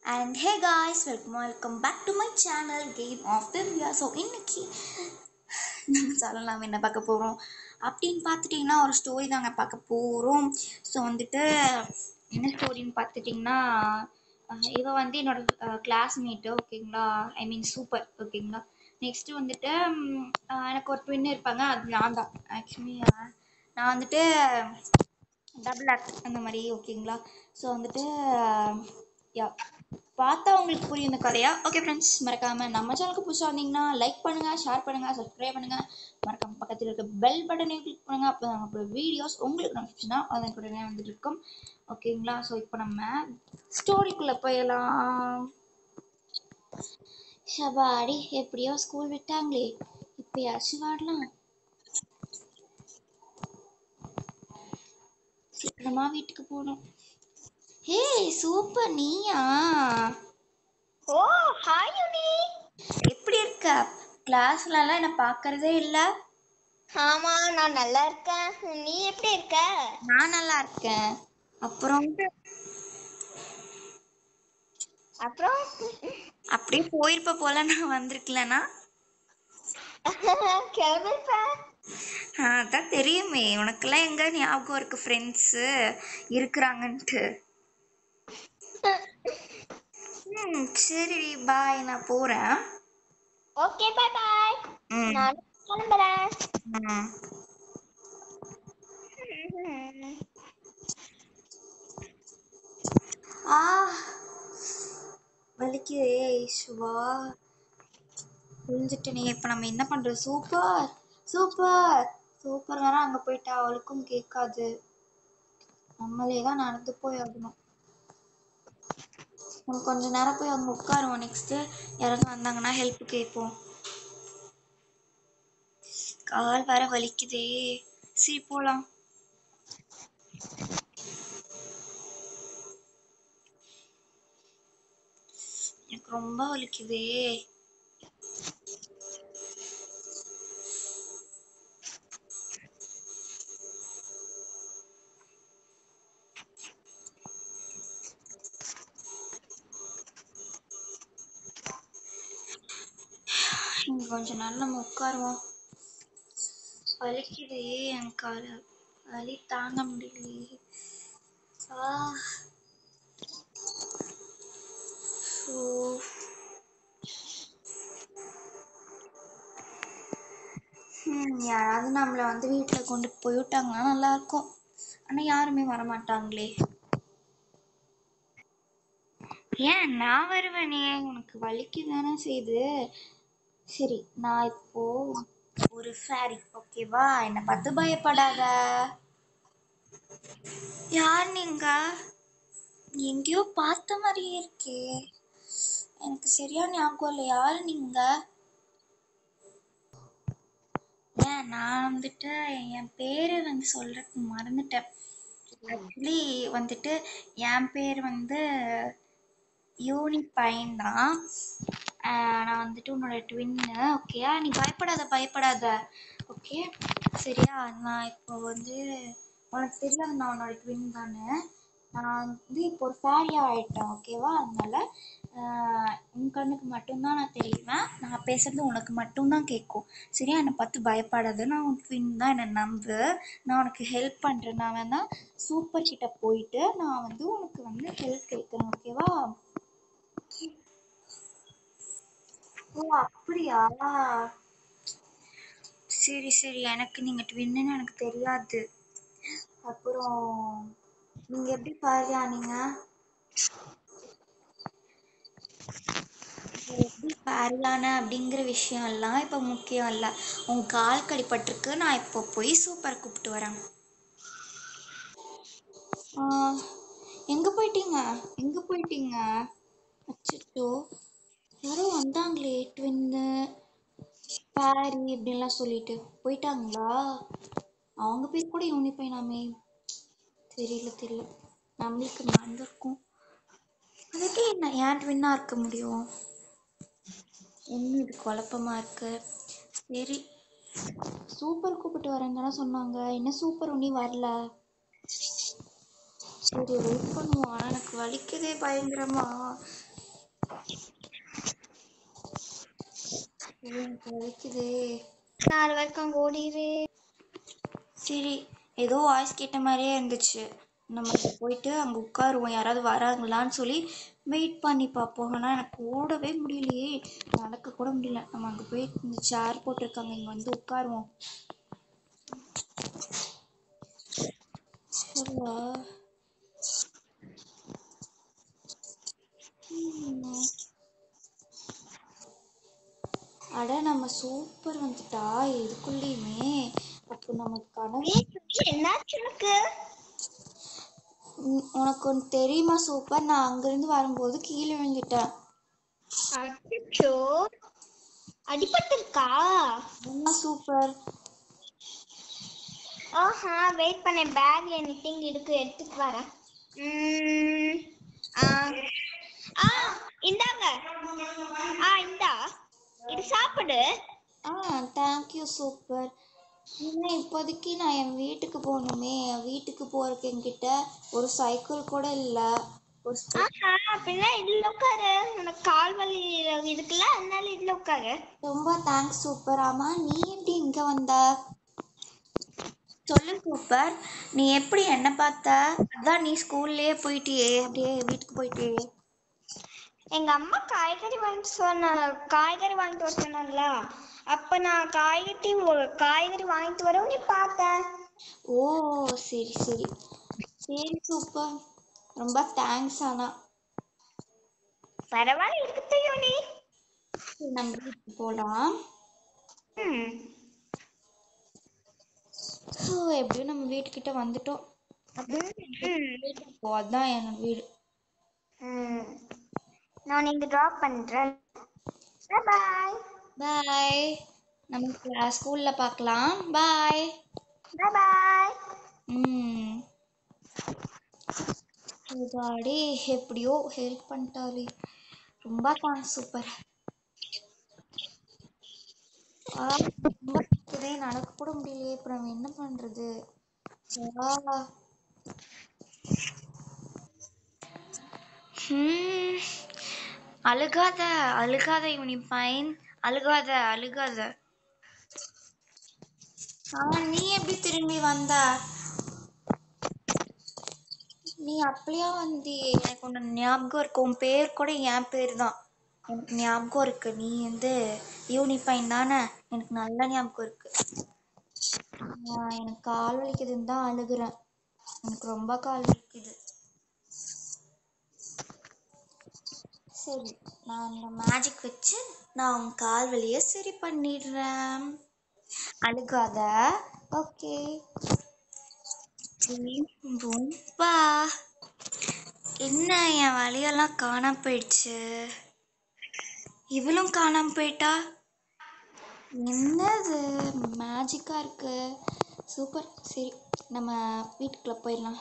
And hey guys welcome welcome back to my channel game of the வியா so இன்னைக்கு நம்ம சொல்லலாம் என்ன பார்க்க போகிறோம் அப்படின்னு பார்த்துட்டிங்கன்னா ஒரு ஸ்டோரி தாங்க பார்க்க போகிறோம் ஸோ வந்துட்டு என்ன ஸ்டோரின்னு பார்த்துட்டிங்கன்னா அஹ் இவ வந்து என்னோட கிளாஸ்மேட்டு ஓகேங்களா ஐ மீன் சூப்பர் ஓகேங்களா நெக்ஸ்ட் வந்துட்டு ம், அஹ் எனக்கு ஒரு ட்வின் இருப்பாங்க அது நான் தான் ஆக்சுவலி நான் வந்துட்டு டபுள் ஆக்ட் அந்த மாதிரி ஓகேங்களா ஸோ வந்துட்டு யா பார்த்தா உங்களுக்கு புரியும் இந்த கதையா ஓகே ஃப்ரெண்ட்ஸ் மறக்காம நம்ம சேனலுக்கு புதுசாக வந்தீங்கன்னா லைக் பண்ணுங்க ஷேர் பண்ணுங்க சப்ஸ்கிரைப் பண்ணுங்க மறக்காம பக்கத்தில் இருக்க பெல் பட்டனையும் கிளிக் பண்ணுங்க அப்போ நம்மளோட வீடியோஸ் உங்களுக்கு நோட்டிஃபிகேஷனா அதன் உடனே வந்துட்டு இருக்கும் ஓகேங்களா ஸோ இப்போ நம்ம ஸ்டோரிக்குள்ளே போயிடலாம் ஷபாடி எப்படியோ ஸ்கூல் விட்டாங்களே இப்பயாச்சும் வாடலாம் சீக்கிரமா வீட்டுக்கு போகணும் ஹே சூப்பர் நீயா ஓ ஹாய் யுனி எப்படி இருக்க கிளாஸ்லலாம் என்ன பார்க்கறதே இல்லை ஆமா நான் நல்லா இருக்கேன் நீ எப்படி இருக்க நான் நல்லா இருக்கேன் அப்புறம் அப்புறம் அப்படியே போயிருப்ப போல நான் வந்திருக்கலனா கிளம்பிருப்பேன் அதான் தெரியுமே உனக்கெல்லாம் எங்க ஞாபகம் இருக்கு ஃப்ரெண்ட்ஸு இருக்கிறாங்கன்ட்டு ம் சரி பாய் நான் போகிறேன் ஓகே பை பாய் ம் நான் கிளம்புறேன் ம் ஆ வலிக்குதே சுவா விழுந்துட்டேனே இப்போ நம்ம என்ன பண்ணுறது சூப்பர் சூப்பர் சூப்பர் வேற அங்கே போயிட்டா அவளுக்கும் கேட்காது நம்மளே தான் நடந்து போய் ஆகணும் நம்ம கொஞ்ச நேரம் போய் அங்கே உட்காருவோம் நெக்ஸ்ட்டு யாராவது வந்தாங்கன்னா ஹெல்ப் கேட்போம் கால் வேற வலிக்குதே சரி போலாம் எனக்கு ரொம்ப வலிக்குதே இங்க கொஞ்ச நேரம் நம்ம உட்காருவோம் வலிக்குதே என் கால் வலி தாங்க முடியலையே ஆ ஸோ ம், யாராவது நம்மளை வந்து வீட்டில் கொண்டு போய் விட்டாங்கன்னா நல்லா இருக்கும் ஆனால் யாருமே வர மாட்டாங்களே ஏன் நான் வருவேனே உனக்கு வலிக்கு தானே செய்யுது சரி நான் இப்போ ஒரு ஃபேரி ஓகேவா என்னை பார்த்து பயப்படாத யார் நீங்க எங்கேயோ பார்த்த மாதிரியே இருக்கே எனக்கு சரியா ஞாபகம் இல்லை யார் நீங்க ஏன் நான் வந்துட்டு என் பேரை வந்து சொல்றதுக்கு மறந்துட்டேன் ஆக்சுவலி வந்துட்டு என் பேர் வந்து யூனி பையன் தான் நான் வந்துட்டு உன்னோட ட்வின்னு ஓகேயா நீ பயப்படாத பயப்படாத ஓகே சரியா நான் இப்போ வந்து உனக்கு தெரியாது நான் உன்னோட ட்வின் தானே நான் வந்து இப்போ ஒரு ஃபேரியாக ஆயிட்டேன் ஓகேவா அதனால ஆஹ் உன் கண்ணுக்கு மட்டும்தான் நான் தெரியுவேன் நான் பேசுறது உனக்கு மட்டும்தான் கேட்கும் சரியா என்னை பார்த்து பயப்படாத நான் உன் ட்வின் தான் என்னை நம்பு நான் உனக்கு ஹெல்ப் பண்ணுறேன் நான் வேணா சூப்பர் கிட்ட போயிட்டு நான் வந்து உனக்கு வந்து ஹெல்ப் கேட்குறேன் ஓகேவா ஓ அப்படியா சரி சரி எனக்கு நீங்க ட்வின்னு எனக்கு தெரியாது அப்புறம் நீங்க எப்படி பாரியா நீங்க நீங்க எப்படி பாரியான அப்படிங்கிற விஷயம் எல்லாம் இப்ப முக்கியம் இல்ல உன் கால் கடிபட்டிருக்கு நான் இப்போ போய் சூப்பர் கூப்பிட்டு வரேன் ஆ, எங்க போயிட்டீங்க எங்க போயிட்டீங்க அச்சோ யாரோ வந்தாங்களே ட்வின்னு பாரி இப்படின்லாம் சொல்லிட்டு போயிட்டாங்களா அவங்க பேர் கூட யூனிஃபைனாமே தெரியல தெரியல நம்மளுக்கு மறந்துருக்கும் அதுக்கே என்ன ஏன் ட்வின்னா இருக்க முடியும் என்ன இது குழப்பமா இருக்கு சரி சூப்பர் கூப்பிட்டு வரேன்னு தானே சொன்னாங்க என்ன சூப்பர் ஒன்றும் வரல சரி வெயிட் பண்ணுவோம் ஆனா எனக்கு வலிக்குதே பயங்கரமா எனக்கு வலிக்குதே நாலு வரைக்கும் ஓடிரு சரி ஏதோ வாய்ஸ் கேட்ட மாதிரியே இருந்துச்சு நம்ம இப்ப போயிட்டு அங்கே உட்காருவோம் யாராவது வராங்களான்னு சொல்லி வெயிட் பண்ணி பார்ப்போம் ஆனால் எனக்கு ஓடவே முடியலையே நடக்க கூட முடியல நம்ம அங்கே போய் இந்த சேர் போட்டிருக்காங்க இங்கே வந்து உட்காருவோம் சரியா ம். அட நம்ம சூப்பர் வந்துட்டா இதுக்குள்ளேயுமே அப்போ நம்ம கனவு என்னாச்சு உனக்கு உம், உனக்கு ஒன்று தெரியுமா சூப்பர் நான் அங்கிருந்து வரும்போது கீழே விழுந்துட்டேன் அச்சோ அடிபட்டிருக்கா ஆமா சூப்பர் ஆஹா வெயிட் பண்ண பேக்ல எனிதிங் இருக்கு எடுத்துட்டு வரேன் உம், ஆ ஆ இந்தாங்க ஆ இந்தா இது சாப்பிடு ஆ தேங்க்யூ சூப்பர் இன்னும் இப்போதைக்கு நான் என் வீட்டுக்கு போகணுமே என் வீட்டுக்கு போறதுக்கு என்கிட்ட ஒரு சைக்கிள் கூட இல்லை ஒரு ஸ்கூ- ஆஹா அப்படின்னா இதுல உட்காரு உனக்கு கால் வலி இருக்குல்ல அதனால இதுல உட்காரு ரொம்ப தேங்க்ஸ் சூப்பர் ஆமா நீ எப்படி இங்க வந்த சொல்லு சூப்பர் நீ எப்படி என்ன பார்த்த அதான் நீ ஸ்கூல்லயே போயிட்டியே அப்படியே வீட்டுக்கு போயிட்டியே எங்க அம்மா காய்கறி வாங்கிட்டு சொன்ன காய்கறி வாங்கிட்டு வர சொன்னாங்களா அப்ப நான் காய்கறி ஒரு- காய்கறி வாங்கிட்டு வரவும் நீ பார்த்தேன் ஓ சரி சரி சரி சூப்பர் ரொம்ப தேங்க்ஸ் ஆனா பரவாயில்ல இருக்கட்டும் நீ சரி, நம்ம வீட்டுக்கு போகலாம் ம் ஸோ எப்படியும் நம்ம வீட்டுக்கிட்ட வந்துட்டோம் ம் இப்போ அதான் என்னோட வீடு ம் நான் இங்க ட்ராப் பண்றேன் பாய் பாய் நம்ம ஸ்கூலில் பார்க்கலாம் பாய் பாய் பாய் ம் இதாடி எப்படியோ ஹெல்ப் பண்ணிட்டாரு ரொம்ப தேங்க்ஸ் சூப்பர் ஆ ரொம்ப வலிக்குதே, நடக்க கூட முடியலையே இப்போ நம்ம என்ன பண்றது ஆ. ஹம். அழுகாத அழுகாத யூனிஃபைன் அழுகாத அழுகாத ஆ நீ எப்படி திரும்பி வந்த நீ அப்படியா வந்தியே எனக்கு உன்னை ஞாபகம் இருக்கு உன் பேர் கூட என் பேர் தான் எனக்கு ஞாபகம் இருக்கு நீ வந்து யூனிஃபைன் தானே எனக்கு நல்ல ஞாபகம் இருக்கு நான் எனக்கு கால் வலிக்குதுன்னு தான் அழுகுறேன் எனக்கு ரொம்ப கால் வலிக்குது சரி நான் இந்த மேஜிக் வச்சு நான் உன் கால் வலியை சரி பண்ணிடுறேன் அழுகாத ஓகே ரொம்ப என்ன என் வழியெல்லாம் காணாம போயிடுச்சு இவளும் காணாம போயிட்டா என்னது மேஜிக்கா இருக்கு சூப்பர் சரி நம்ம வீட்டுக்குள்ள போயிடலாம்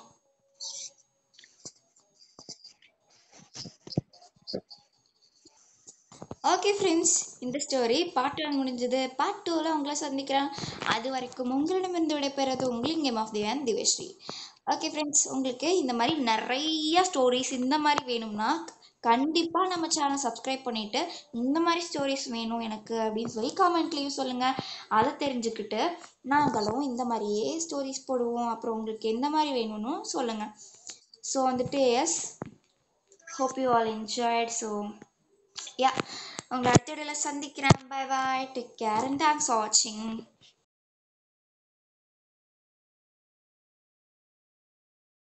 ஓகே ஃப்ரெண்ட்ஸ் இந்த ஸ்டோரி பார்ட் ஒன் முடிஞ்சது பார்ட் டூவில் உங்களை சந்திக்கிறேன் அது வரைக்கும் உங்களிடமிருந்து விடைபெறது உங்களின் கேம் ஆஃப் தி வேன் திவேஸ்ரீ ஓகே ஃப்ரெண்ட்ஸ் உங்களுக்கு இந்த மாதிரி நிறைய ஸ்டோரிஸ் இந்த மாதிரி வேணும்னா கண்டிப்பாக நம்ம சேனல் சப்ஸ்கிரைப் பண்ணிவிட்டு இந்த மாதிரி ஸ்டோரிஸ் வேணும் எனக்கு அப்படின்னு சொல்லி காமெண்ட்லேயும் சொல்லுங்கள் அதை தெரிஞ்சுக்கிட்டு நாங்களும் இந்த மாதிரியே ஸ்டோரிஸ் போடுவோம் அப்புறம் உங்களுக்கு எந்த மாதிரி வேணும்னு சொல்லுங்கள் ஸோ வந்துட்டு yes hope you all enjoyed so ya உங்களை அடுத்த வீடியோவில் சந்திக்கிறேன் bye bye take care and thanks for வாட்சிங்